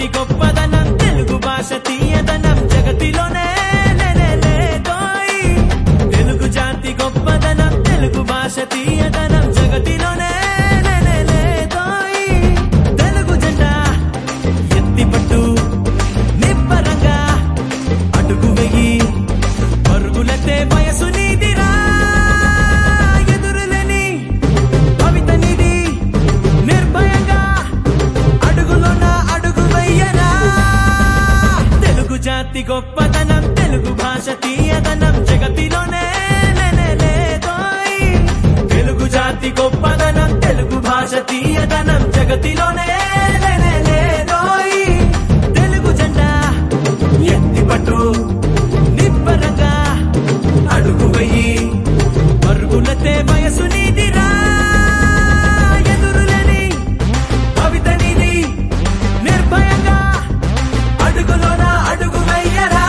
జాతి గొప్పదనం తెలుగు భాష తీయదనం జగతిలోనే లేనే లేదోయ్. తెలుగు జాతి గొప్పదనం తెలుగు భాష తీయదనం జగతిలోనే లేనే లేదోయ్. తెలుగు జెండా ఎత్తి పట్టు నిబ్బరంగా అడుగు వెయ్యి పరుగులతే వయసు నీదిరా ఎదురులేని భవిత నీది నిర్భయంగా అడుగులోన అడుగు వెయ్యరా తెలుగు జాతి గొప్పదనం తెలుగు భాష తీయదనం జగతిలోనే లేనే లేదోయ్. తెలుగు జాతి గొప్పదనం తెలుగు భాష తీయదనం జగతిలోనే లేనే లేదోయ్. తెలుగు జెండా ఎత్తి పట్టు నిబ్బరంగా అడుగు వెయ్యి పరుగులతే వయసు నీదిరా ఎదురులేని భవిత నీది నిర్భయంగా అడుగులోన అడుగు వెయ్యరా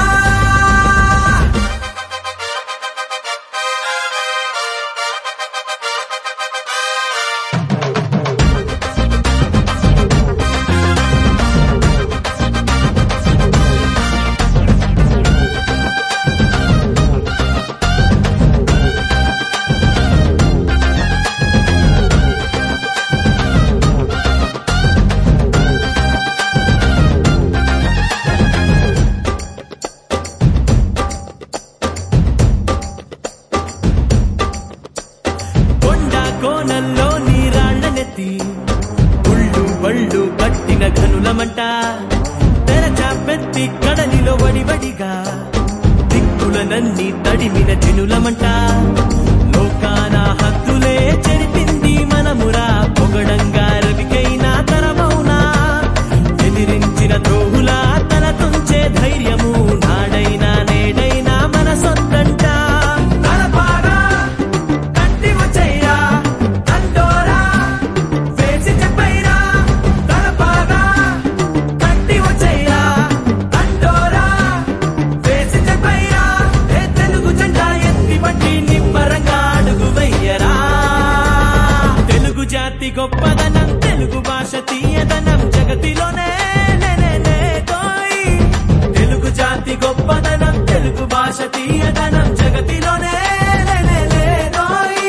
కొండ కోనల్లో నీరాళ్ళనెత్తి ఉళ్ళు బళ్ళు కట్టిన ఘనులమంట తెరచాపెత్తి కడలిలో వడివడిగా దిక్కులనన్ని తడిమిన జనులమంట లోకాన హద్దులే చెరిపింది మనమురా పొగడంగా రవికైనా తరమౌనా ఎదిరించిన ద్రోహులా తల తుంచే ధైర్యము నాడైనా నేడైనా మన సొంతంట నడపారా కట్టి వచ్చయ్యా తండోరా వేసి చెప్పైరా తలపాగా కట్టి వచ్చయ్యా తండోరా వేసి చెప్పైరా ఏ తెలుగు జెండా ఎత్తి పట్టి నిమ్మరంగా అడుగు వెయ్యరా తెలుగు జాతి గొప్పదనం తెలుగు భాష తీయదనం జగతిలోనే లేనే లేదోయ్. తెలుగు జాతి గొప్పదనం తెలుగు భాష తీయదనం జగతిలోనే లేనే లేదోయ్.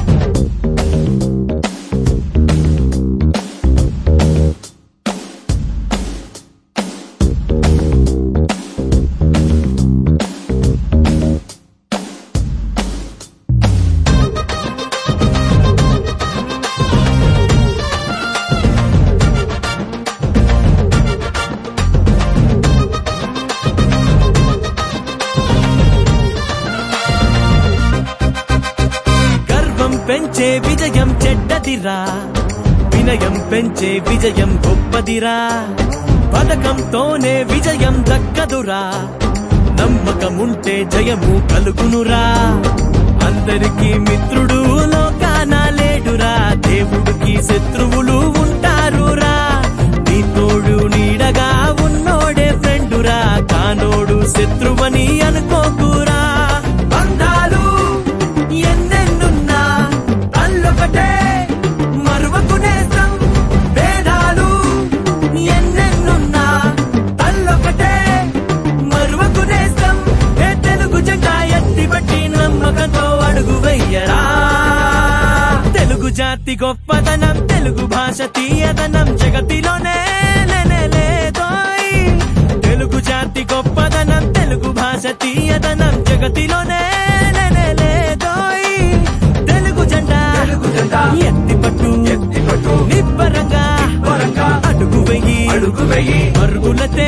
గర్వం పెంచే విజయం చెడ్డదిరా వినయం పెంచే విజయం గొప్పదిరా పథకంతోనే విజయం దక్కదురా నమ్మకముంటే జయము కలుగునురా అందరికీ మిత్రుడు లోకాన లేడురా దేవుడికి శత్రువులు ఉంటారురా నీ తోడు నీడగా ఉన్నోడే ఫ్రెండురా కానోడు శత్రువని అనుకోకురా బంధాలు ఎన్నెన్నున్నా అల్లొకటే మరువకు నేస్తం భేదాలు ఎన్నెన్నున్నా అల్లొకటే మరువకు నేస్తం ఏ తెలుగు జెండా ఎత్తి బట్టి నమ్మకంతో అడుగు వెయ్యరా తెలుగు జాతి గొప్పదనం తెలుగు భాష తీయదనం జగతిలోనే లేనే లేదోయ్. తెలుగు జాతి గొప్పదనం తెలుగు భాష తీయదనం జగతిలోనే లేనే లేదోయ్. తెలుగు జెండా తెలుగు జెండా ఎత్తి పట్టు ఎత్తి పట్టు నిబ్బరంగా నిబ్బరంగా అడుగు వెయ్యి అడుగు వెయ్యి పరుగులతే